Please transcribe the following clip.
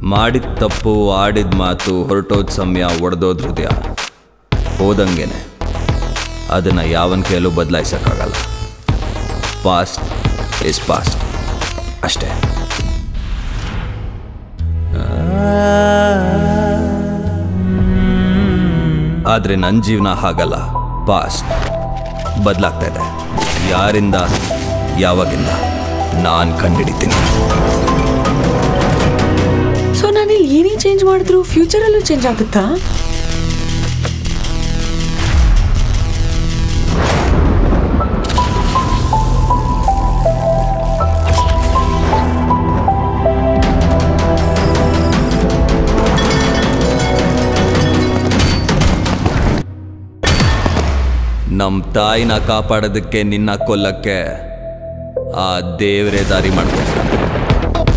ಮಾಡಿದ ತಪ್ಪು ಆಡಿದ ಮಾತು ಹೊರಟೋದ್ ಸಮಯ ಒಡೆದೋದ್ ಹೃದಯ ಹೋದಂಗೆನೆ ಅದನ್ನು ಯಾವನ ಕೈಯಲ್ಲೂ ಬದಲಾಯಿಸೋಕ್ಕಾಗಲ್ಲ ಪಾಸ್ಟ್ ಇಸ್ ಪಾಸ್ಟ್ ಅಷ್ಟೇ ಆದರೆ ನನ್ನ ಜೀವನ ಹಾಗಲ್ಲ ಪಾಸ್ಟ್ ಬದಲಾಗ್ತಾ ಇದೆ ಯಾರಿಂದ ಯಾವಾಗಿಂದ ನಾನು ಕಂಡುಹಿಡಿತೀನಿ ಸೊ ನಾನಿಲ್ಲಿ ಏನೇ ಚೇಂಜ್ ಮಾಡಿದ್ರು ಫ್ಯೂಚರಲ್ಲೂ ಚೇಂಜ್ ಆಗುತ್ತಾ ನಮ್ಮ ತಾಯಿನ ಕಾಪಾಡೋದಕ್ಕೆ ನಿನ್ನ ಕೊಲ್ಲಕ್ಕೆ ಆ ದೇವರೇ ದಾರಿ ಮಾಡ್ಕೊಳ್ತಾನೆ